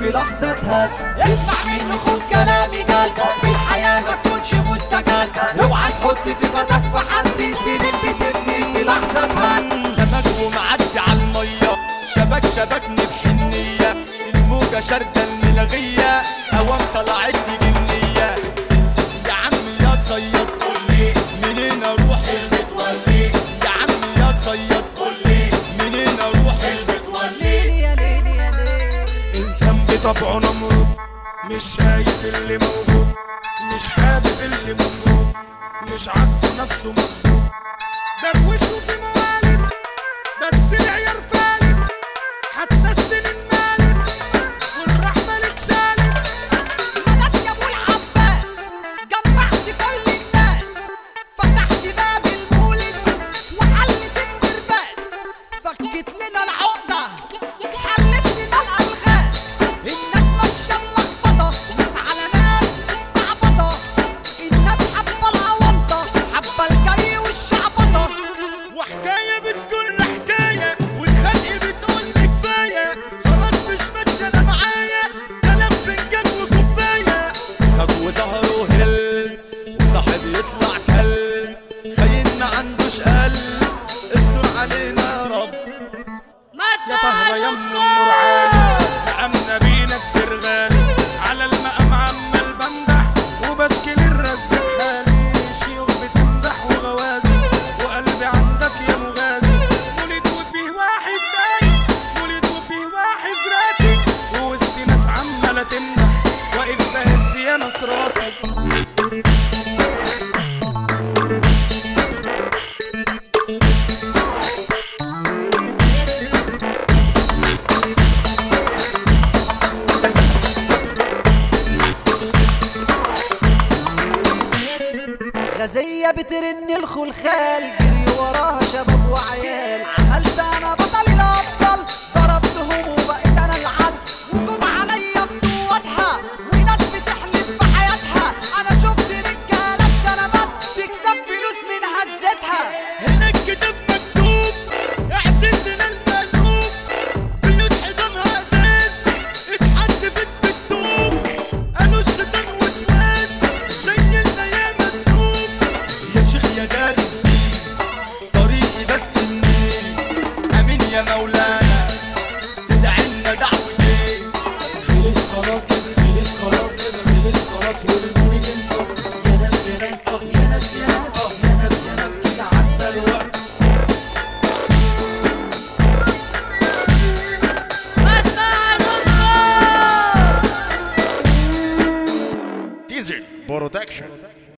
في لحظة هات اسمع مني خد كلامي جد في الحياة ما تكونش مستجد اوعى تحط ثقتك في حد سنين بتبني في لحظة هات سمك ومعدي على المية شبك شبكني بحنية الموجة شاردة الملغية اوام طلعتني جنية يا عم يا صياد قولي منين اروح المتولي يا عم يا صياد قولي منين اروح المتولي ليلي يا ليلي يا ليلي انسان بطبعه نمرود مش شايف اللي موجود مش حابب اللي مفروض مش عاجبه نفسه مظبوط دروشه في موالد بس العيار فالت حتى السنين مالت والرحمة اتشالت مدد يا ابو العباس جمعت كل الناس فتحت باب المولد وحلت الترباس فكت لنا العقدة حلت لنا الألغاز الناس ماشية ملخبطة ناس على ناس مستعبطة الناس حبة الأونطة حبة الجري والشعبطة وحكاية بتقول حكاية والخلق بتقول لي كفاية خلاص مش ماشية أنا معايا كلام فنجان وكوباية طب وظهره هل وصاحب يطلع كل خاين ما عندوش قلب استر علينا يا رب يا طهرة يا ام النور عالي مأمنة بينا الدرغالي على المقام عمال بمدح وبشكي للرزق حالي شيوخ بتمدح وغوازي وقلبي عندك يا مغازي ولد وفيه واحد داي ولد وفيه واحد راسي ووسط ناس عمالة تمدح واقف بهز يا ناس راسي غزية بترن الخلخال جري وراها شباب وعيال عملت انا بطل الابطال ضربتهم وبقيت انا العل وجم عليا بقوتها وناس بتحلف بحياتها انا شفت رجاله بشنبات تكسب فلوس من هزتها هنا الكتاب مكتوب اعتزنا المقلوب بيوت حيطانها ازاز اتحدفت بالطوب قالوا الشيطان وسواس شيلنا يا مسلوب يا شيخ يا دارس طريقي بس منين امين يا مولانا تدعي لنا دعوتين خلص خلاص خلص خلاص خلص خلاص والمولد انفض يا ناس يا ناس يا ناس يا ناس يا ناس يا ناس كده عدى الوقت Teaser Production